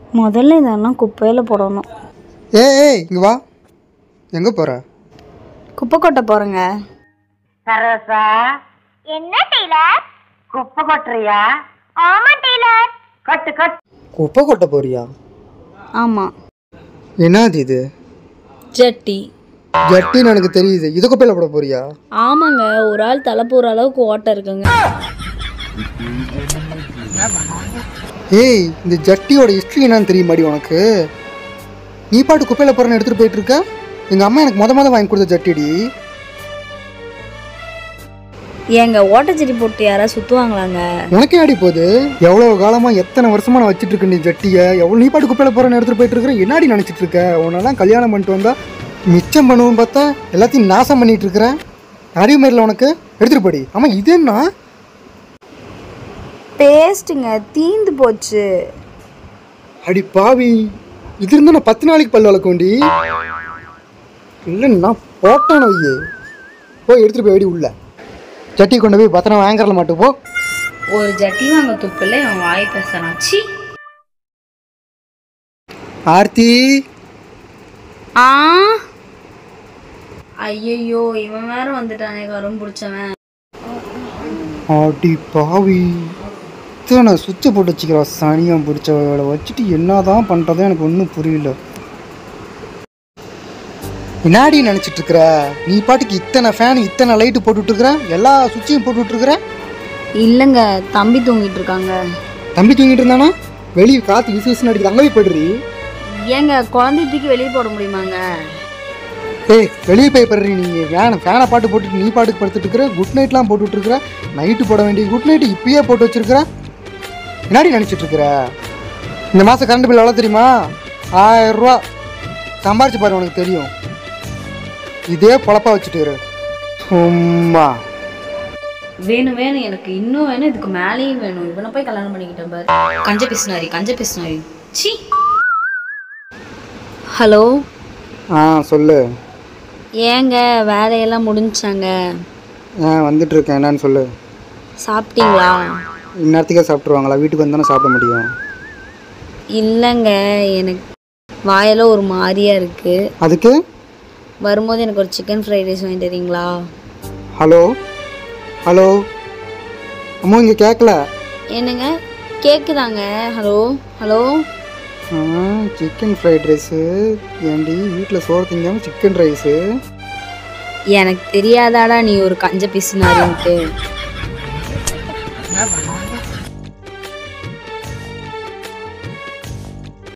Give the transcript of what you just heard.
முதல்ல இதெல்லாம் குப்பையில் போடணும் ஏய் ஏய் இங்கே வா எங்கே போகிற குப்பை கொட்ட போகிறேங்க சரோசா என்ன டெய்லர் குப்பை கொட்டுறியா ஆமா டெய்லர் கட்டு கட்டு குப்பை கொட்ட போறியா ஆமாம் என்னது இது ஜட்டி ஜட்டின்னு எனக்கு தெரியுது இது குப்பையில் போட போறியா ஆமாங்க ஒரு ஆள் தலை போகிற அளவுக்கு ஓட்டை இருக்குங்க ஏய் இந்த ஜட்டியோட ஹிஸ்ட்ரி என்னன்னு தெரியுமாடி உனக்கு நீ பாட்டு குப்பையில் போகிறேன்னு எடுத்துகிட்டு போயிட்டு இருக்க எங்கள் அம்மா எனக்கு மொத மொதல் வாங்கி கொடுத்த ஜட்டிடி ஏங்க ஓட்டச்சட்டி போட்டு யாராவது சுற்றுவாங்களாங்க உனக்கே ஆடி போகுது எவ்வளோ காலமாக எத்தனை வருஷமா நான் வச்சுட்டு இருக்கேன் நீ ஜட்டியை எவ்வளோ நீ பாட்டு குப்பையில் போகிறேன்னு எடுத்துகிட்டு போயிட்டு இருக்கிற என்னாடி நினச்சிட்டு இருக்க உன்னெல்லாம் கல்யாணம் பண்ணிட்டு வந்தா மிச்சம் பண்ணுவோம் பார்த்தா எல்லாத்தையும் நாசம் பண்ணிட்டு இருக்கிறேன் அறிவு மாரில உனக்கு எடுத்துகிட்டு போடி ஆமாம் இது என்ன பேஸ்ட்டுங்க தீந்து போச்சு அடி பாவி இது இருந்தா நான் பத்து நாளைக்கு பல்லு வளர்க்கோண்டி இல்லை நான் போட்டான வையே போய் எடுத்துகிட்டு போய் வெடி உள்ள ஜட்டி கொண்டு போய் பத்திரம் வாங்கறல மாட்டு போ ஒரு ஜட்டி வாங்க துப்பில் அவன் வாய் பேசுறான் சி ஆர்த்தி ஆ ஐயையோ இவன் வேற வந்துட்டானே கரும் பிடிச்சவன் அடி பாவி இத்தனை சுவிட்சை போட்டு வச்சுக்கிறா சனியம் பிடிச்சவளை வச்சுட்டு என்னதான் பண்ணுறதோ எனக்கு ஒன்றும் புரியல என்னாடி நினச்சிட்டு இருக்கிற நீ பாட்டுக்கு இத்தனை ஃபேன் இத்தனை லைட்டு போட்டுட்டு இருக்கிற எல்லா சுவிட்சையும் போட்டுட்டு இருக்கிற இல்லைங்க தம்பி தூங்கிட்டு இருக்காங்க தம்பி தூங்கிட்டு இருந்தானா வெளியே காற்று விசு விசுன்னு அடிக்குது அங்கே போய் போடுறி ஏங்க குழந்தை தூக்கி வெளியே போட முடியுமாங்க ஏய் வெளியே போய் படுறி நீ வேன் ஃபேனை பாட்டு போட்டுட்டு நீ பாட்டுக்கு படுத்துட்டு இருக்கிற குட் நைட்லாம் போட்டுட்டு இருக்கிற நைட்டு போட வேண்டிய குட் நைட்டு இப்பயே போட்டு வச்சிருக்கிற என்னாடி நினச்சிட்டு இருக்கிற இந்த மாதம் கரண்ட் பில் எவ்வளோ தெரியுமா ஆயிரம் ரூபா சம்பாரிச்சு பாரு உனக்கு தெரியும் இதே பொழப்பா வச்சுட்டு இரு சும்மா வேணும் வேணும் எனக்கு இன்னும் வேணும் இதுக்கு மேலேயும் வேணும் இவனை போய் கல்யாணம் பண்ணிக்கிட்டேன் பாரு கஞ்ச பிசுனாரி கஞ்ச பிசுனாரி சி ஹலோ ஆ சொல்லு ஏங்க வேலையெல்லாம் முடிஞ்சாங்க ஆ வந்துட்டு இருக்கேன் என்னன்னு சொல்லு சாப்பிட்டீங்களா இந்நேரத்துக்கே சாப்பிட்ருவாங்களா வீட்டுக்கு வந்தானே சாப்பிட முடியும் இல்லைங்க எனக்கு வாயெல்லாம் ஒரு மாதிரியா இருக்கு அதுக்கு வரும்போது எனக்கு ஒரு சிக்கன் ஃப்ரைட் ரைஸ் வாங்கி தரீங்களா ஹலோ ஹலோ அம்மா இங்கே கேட்கல என்னங்க கேக்குதாங்க hello hello chicken fried rice ஏண்டி வீட்டில் சோறு திங்காமல் சிக்கன் ரைஸு எனக்கு தெரியாதாடா நீ ஒரு கஞ்ச பிசுனாரின்ட்டு